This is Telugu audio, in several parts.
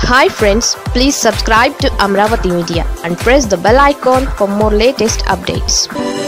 hi friends please subscribe to Amaravati media and press the bell icon for more latest updates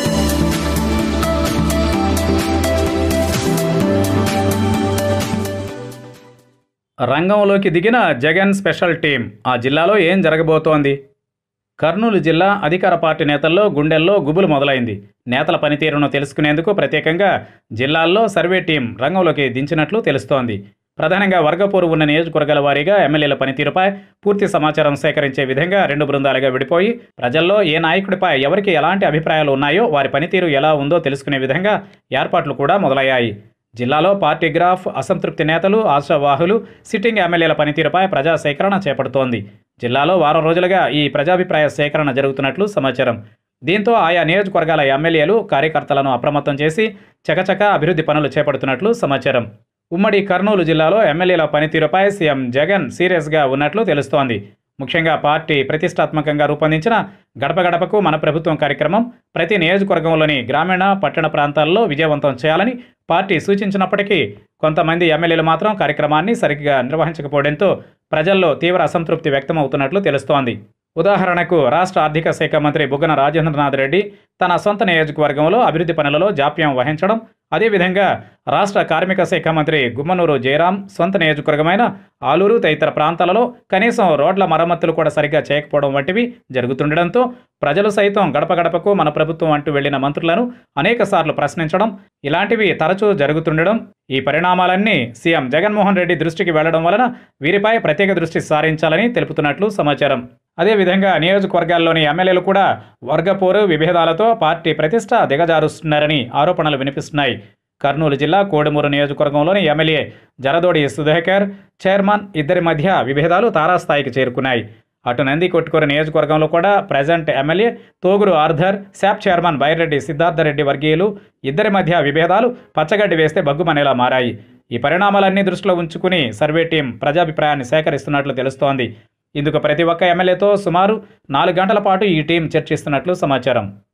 రంగంలోకి దిగిన జగన్ స్పెషల్ టీం ఆ జిల్లాలో ఏం జరగబోతోంది కర్నూలు జిల్లా అధికార పార్టీ నేతల్లో గుండెల్లో గుబులు మొదలైంది నేతల పనితీరును తెలుసుకునేందుకు ప్రత్యేకంగా జిల్లాల్లో సర్వే టీం రంగంలోకి దించినట్లు తెలుస్తోంది ప్రధానంగా వర్గపోరు ఉన్న నియోజకవర్గాల వారీగా ఎమ్మెల్యేల పనితీరుపై పూర్తి సమాచారం సేకరించే విధంగా రెండు బృందాలుగా విడిపోయి ప్రజల్లో ఏ నాయకుడిపై ఎవరికి ఎలాంటి అభిప్రాయాలు ఉన్నాయో వారి పనితీరు ఎలా ఉందో తెలుసుకునే విధంగా ఏర్పాట్లు కూడా మొదలయ్యాయి జిల్లాలో పార్టీ గ్రాఫ్ అసంతృప్తి నేతలు ఆశావాహులు సిట్టింగ్ ఎమ్మెల్యేల పనితీరుపై ప్రజా సేకరణ చేపడుతోంది జిల్లాలో వారం రోజులుగా ఈ ప్రజాభిప్రాయ సేకరణ జరుగుతున్నట్లు సమాచారం దీంతో ఆయా నియోజకవర్గాల ఎమ్మెల్యేలు కార్యకర్తలను అప్రమత్తం చేసి చకచక అభివృద్ధి పనులు చేపడుతున్నట్లు సమాచారం ఉమ్మడి కర్నూలు జిల్లాలో ఎమ్మెల్యేల పనితీరుపై సీఎం జగన్ సీరియస్గా ఉన్నట్లు తెలుస్తోంది ముఖ్యంగా పార్టీ ప్రతిష్టాత్మకంగా రూపొందించిన గడప గడపకు మన ప్రభుత్వం కార్యక్రమం ప్రతి నియోజకవర్గంలోని గ్రామీణ పట్టణ ప్రాంతాల్లో విజయవంతం చేయాలని పార్టీ సూచించినప్పటికీ కొంతమంది ఎమ్మెల్యేలు మాత్రం కార్యక్రమాన్ని సరిగ్గా నిర్వహించకపోవడంతో ప్రజల్లో తీవ్ర అసంతృప్తి వ్యక్తమవుతున్నట్లు తెలుస్తోంది ఉదాహరణకు రాష్ట్ర ఆర్థిక శాఖ మంత్రి బుగ్గన రాజేంద్రనాథ్ రెడ్డి తన సొంత నియోజకవర్గంలో అభివృద్ధి పనులలో జాప్యం వహించడం అదేవిధంగా రాష్ట్ర కార్మిక శాఖ మంత్రి గుమ్మనూరు జయరాం సొంత నియోజకవర్గమైన ఆలూరు తదితర ప్రాంతాలలో కనీసం రోడ్ల మరమ్మతులు కూడా సరిగ్గా చేయకపోవడం వంటివి జరుగుతుండడంతో ప్రజలు సైతం గడప గడపకు మన ప్రభుత్వం అంటూ వెళ్లిన మంత్రులను అనేకసార్లు ప్రశ్నించడం ఇలాంటివి తరచూ జరుగుతుండడం ఈ పరిణామాలన్నీ సీఎం జగన్మోహన్ రెడ్డి దృష్టికి వెళ్లడం వలన వీరిపై ప్రత్యేక దృష్టి సారించాలని తెలుపుతున్నట్లు సమాచారం అదేవిధంగా నియోజకవర్గాల్లోని ఎమ్మెల్యేలు కూడా వర్గపోరు విభేదాలతో పార్టీ ప్రతిష్ట దిగజారుస్తున్నారని ఆరోపణలు వినిపిస్తున్నాయి కర్నూలు జిల్లా కోడుమూరు నియోజకవర్గంలోని ఎమ్మెల్యే జరదోడి సుధాకర్ చైర్మన్ ఇద్దరి మధ్య విభేదాలు తారాస్థాయికి చేరుకున్నాయి అటు నంది కొట్టుకూరు నియోజకవర్గంలో కూడా present MLA Thoguru Arthur SAAP chairman Byreddy Siddharth Reddy వర్గీయులు ఇద్దరి మధ్య విభేదాలు పచ్చగడ్డి వేస్తే బగ్గుమనేలా మారాయి ఈ పరిణామాలన్నీ దృష్టిలో ఉంచుకుని సర్వే టీం ప్రజాభిప్రాయాన్ని సేకరిస్తున్నట్లు తెలుస్తోంది ఇందుకు ప్రతి ఒక్క ఎమ్మెల్యేతో సుమారు నాలుగు గంటల పాటు ఈ టీం చర్చిస్తున్నట్లు సమాచారం